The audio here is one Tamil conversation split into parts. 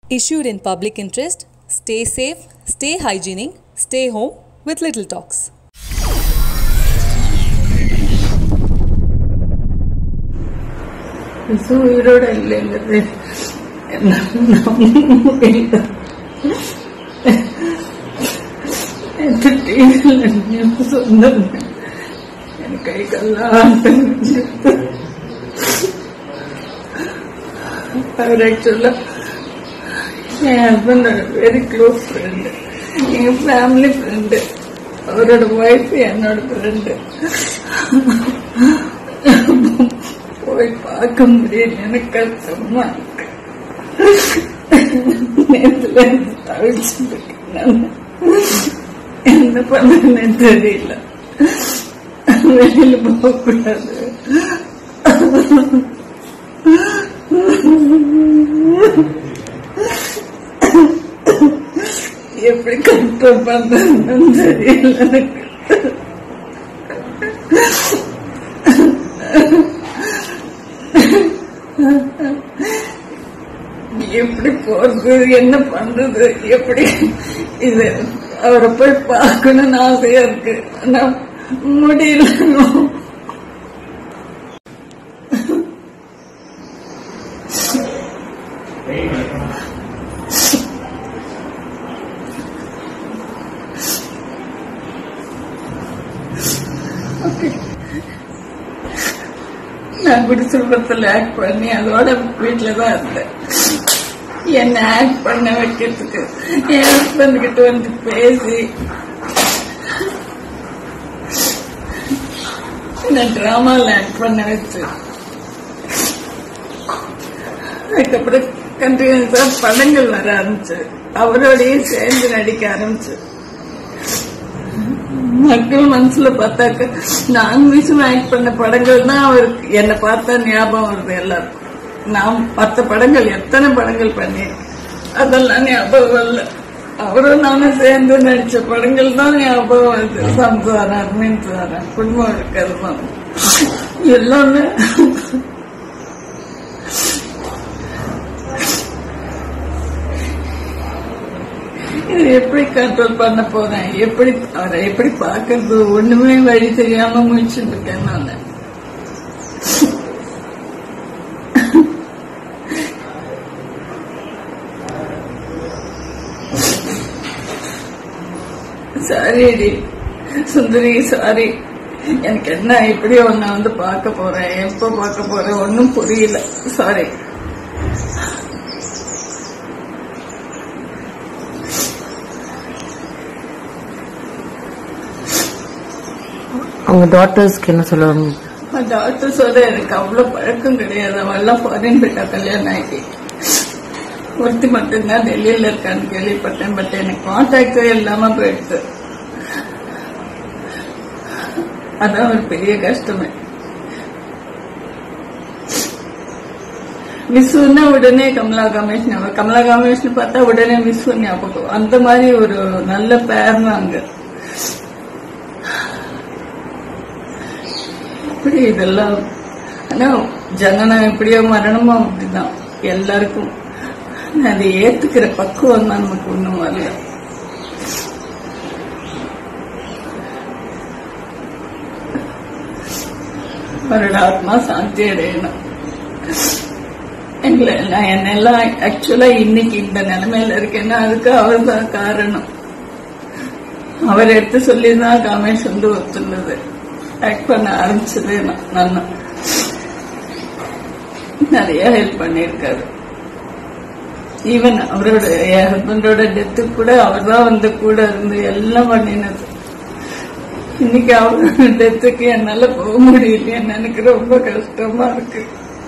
Issued in public interest, stay safe, stay hygienic, stay home with Little Talks. Visu உயிரோட இல்லைங்கிறது என்னால நம்ப முடியல நேத்து டிவியில நியூஸ் வந்தாங்க எனக்கு கை கல்லாம் அவர் ஆக்சுவலா என் ஹஸ்பண்டோட வெரி க்ளோஸ் ஃப்ரெண்டு எங்க ஃபேமிலி ஃப்ரெண்டு அவரோட ஒய்ஃப் என்னோட ஃப்ரெண்டு போய் பார்க்க முடியல எனக்கு கஷ்டமா இருக்கு நேத்துல இருந்து தவிச்சுட்டு இருக்கேன் நானு. என்ன பண்ணணும்னு தெரியல வெளியில போக கூடாது எப்படி கண்ட்ரோல் பண்றதுன்னு தெரியல எனக்கு எப்படி போறது என்ன பண்றது எப்படி இது அவரை போய் பார்க்கணும்னு ஆசையா இருக்கு ஆனா முடியல நான் குடிசுலபத்தில் ஆக்ட் பண்ணி அதோட வீட்டுல தான் இருந்தேன் என்ன ஆக்ட் பண்ண வைக்கிறதுக்கு என் ஹஸ்பண்ட் கிட்ட வந்து பேசி நான் டிராமால ஆக்ட் பண்ண வச்சு அதுக்கப்புறம் கண்டினியூஸா படங்கள் வர ஆரம்பிச்சு அவரோடயே சேர்ந்து நடிக்க ஆரம்பிச்சு மக்கள் மனசுல பார்த்தாக்க நான் விஷயம் ஆக்ட் பண்ண படங்கள் தான் அவருக்கு என்னை பார்த்தா ஞாபகம் வருது எல்லாருக்கும் நான் மற்ற படங்கள் எத்தனை படங்கள் பண்ணியிருக்கேன் அதெல்லாம் ஞாபகம் இல்ல அவரும் நானும் சேர்ந்து நடிச்ச படங்கள் தான் ஞாபகம் வருது சம்சாரம் மின்சாரம் குடும்பம் இருக்கிறதும் எல்லாமே இது எப்படி கண்ட்ரோல் பண்ண போறேன் எப்படி அவரை எப்படி பாக்குறது ஒண்ணுமே வழி தெரியாம முழிச்சுட்டு இருக்கேன் நான் சாரிடி சுந்தரி சாரி எனக்கு என்ன இப்படி ஒன்ன வந்து பார்க்க போறேன் எப்ப பார்க்க போறேன் ஒன்னும் புரியல சாரி அவங்க டாட்டர்ஸ்க்கு என்ன சொல்லுவாங்க டாக்டர் சொல்ல எனக்கு அவ்வளவு பழக்கம் கிடையாது அவெல்லாம் ஃபாரின் போயிட்டா கல்யாணம் ஆகி ஒருத்தி மட்டும்தான் டெல்லியில இருக்கான்னு கேள்விப்பட்டேன் பட் எனக்கு கான்டாக்டே இல்லாம போயிடுது அதான் ஒரு பெரிய கஷ்டமே விசுன்னா உடனே கமலா கமேஷ் ஞாபகம் கமலா கமேஷ் பார்த்தா உடனே விசு ஞாபகம் அந்த மாதிரி ஒரு நல்ல பேர் அங்க இப்படி இதெல்லாம் ஆனா ஜனனம் எப்படியோ மரணமும் அப்படிதான் எல்லாருக்கும் அதை ஏத்துக்கிற பக்குவம் தான் நமக்கு ஒண்ணும் வரல அவரோட ஆத்மா சாந்தி அடையணும் எங்களை நான் என்னெல்லாம் ஆக்சுவலா இன்னைக்கு இந்த நிலைமையில இருக்கேன்னா அதுக்கு அவர் தான் காரணம் அவர் எடுத்து சொல்லிதான் காமேஷ் வந்து ஒத்துள்ளது ஆக்ட் பண்ண ஆரம்பிச்சது நான் நிறைய ஹெல்ப் பண்ணியிருக்காரு ஈவன் அவரோட என் ஹஸ்பண்டோட டெத்து கூட அவர் தான் வந்து கூட இருந்து எல்லாம் பண்ணினது இன்னைக்கு அவரோட டெத்துக்கு என்னால போக முடியலையேன்னு எனக்கு ரொம்ப கஷ்டமா இருக்கு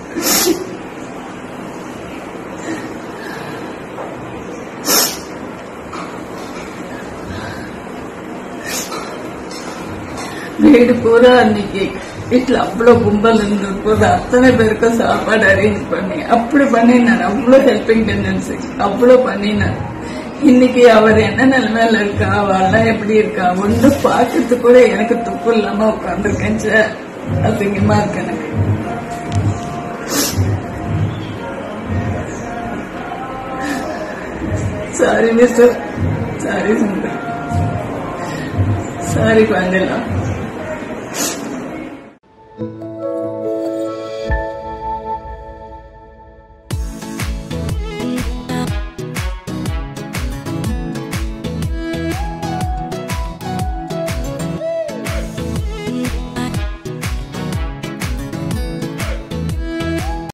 வீடு பூரா அன்னைக்கு வீட்டுல அவ்வளவு கும்பல் இருந்தது போது அத்தனை பேருக்கும் சாப்பாடு அரேஞ்ச் பண்ணி அப்படி பண்ணினார் அவ்வளவு ஹெல்பிங் டெண்டன்சி அவ்வளவு பண்ணினார் இன்னைக்கு அவர் என்ன நிலைமையில இருக்கா அவெல்லாம் எப்படி இருக்கா ஒன்று பார்க்கறது கூட எனக்கு துப்பு இல்லாம உட்காந்துருக்கேன் சார் அசிங்கமா இருக்கு எனக்கு sorry mister sorry Sundar sorry குழந்தைலாம்